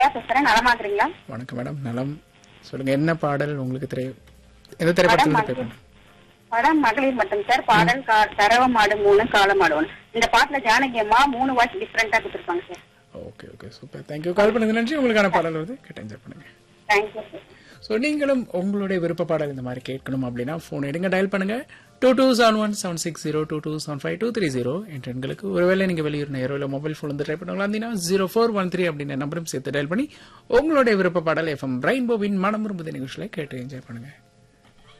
பேசுறேன் நலமா இருக்கிறீங்களா வணக்கம் மேடம் நலம் சொல்லுங்க என்ன பாடல் உங்களுக்கு திரை எந்த திரைப்படத்தில் படம் திரைப்படம் படம் மகளிர் மட்டும் சார் பாடல் கா- தரவ மாடு மூணு கால மாடு ஒண்ணு இந்த பாட்டுல ஜானகி அம்மா மூணு வாட்ச் டிஃபரெண்டா கொடுத்துருப்பாங்க sir okay okay super thank you call பண்ணது நன்றி உங்களுக்கான பாடல் வருது கேட்டு என்ஜாய் பண்ணுங்க தேங்க்யூ சார் ஸோ நீங்களும் உங்களுடைய விருப்ப பாடல் இந்த மாதிரி கேட்கணும் அப்படின்னா ஃபோன் எடுங்க டயல் பண்ணுங்க two two seven one seven six zero two two seven five two three zero என்ற எண்களுக்கு ஒருவேளை நீங்கள் வெளியூர் நேரோ இல்லை மொபைல் ஃபோன் வந்து ட்ரை பண்ணுவாங்களா இருந்தீங்கன்னா ஜீரோ ஃபோர் ஒன் த்ரீ அப்படின்ற நம்பரும் சேர்த்து டயல் பண்ணி உங்களுடைய விருப்ப பாடல் எஃப்எம் ரெயின்போவின் மனம் விரும்புத நிகழ்ச்சியில் கேட்டு என்ஜாய் பண்ணுங்க